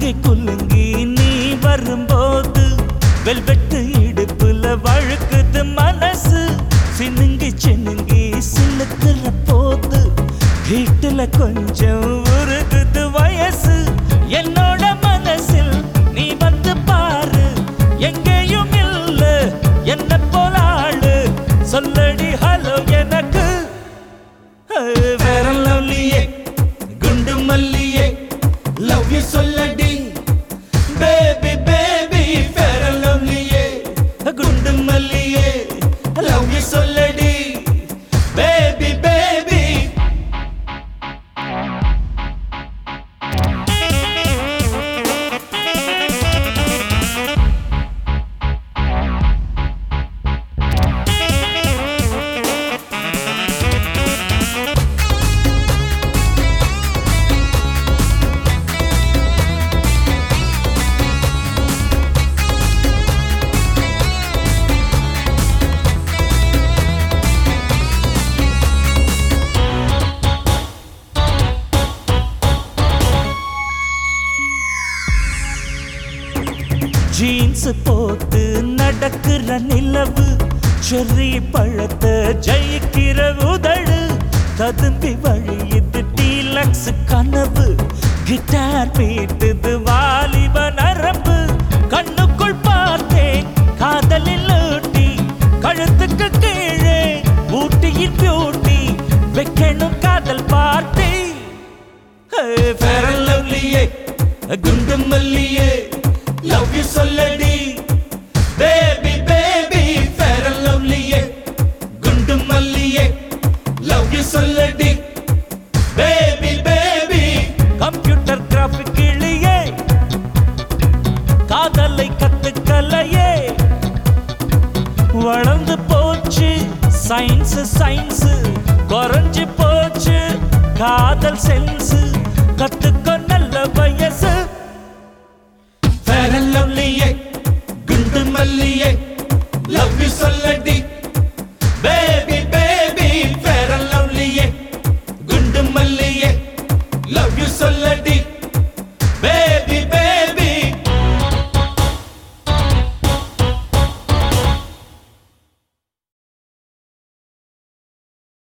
குலுங்கி குலுங்கி நீ வரும்போது வெல்வெட்டு இடுப்புல வழுக்குது மனசு சினுங்கி சினுங்கி சிலுக்குற போது வீட்டுல கொஞ்சம் உருகுது வயசு என்னோட மனசில் நீ வந்து பாரு எங்கேயும் இல்ல என்ன போல ஆளு சொல்லடி ஹலோ எனக்கு வேற லவ்லியே குண்டு மல்லியே லவ் யூ சொல்லடி பேபி பேபி வேற லவ்லியே குண்டு மல்லியே லவ் யூ சொல்லடி பேபி பேபி ஜீன்ஸ் போட்டு நடக்கிற நிலவு செர்ரி பழத்தை ஜெயிக்கிற உதடு ததும்பி வழியுது டீலக்ஸ் கனவு கிட்டார் மீட்டுது வாலிப நரம்பு கண்ணுக்குள் பார்த்தேன் காதலில் ஊட்டி கழுத்துக்கு கீழே ஊட்டியின் பியூட்டி வைக்கணும் காதல் பார்ட்டி ஃபேர் அண்ட் லவ்லியே குண்டு மல்லியே லவ் யூ சொல்லடி பேபி பேபி ஃபேர் அண்ட் லவ்லியே குண்டு மல்லியே லவ் யூ சொல்லடி பேபி பேபி கம்ப்யூட்டர் கிராஃபிக் கிளியே காதலை கத்துக்கலையே வளர்ந்து போச்சு சயின்ஸ் சயின்ஸ் குறைஞ்சு போச்சு காதல் சென்ஸ் கத்துக்க நல்ல வயசு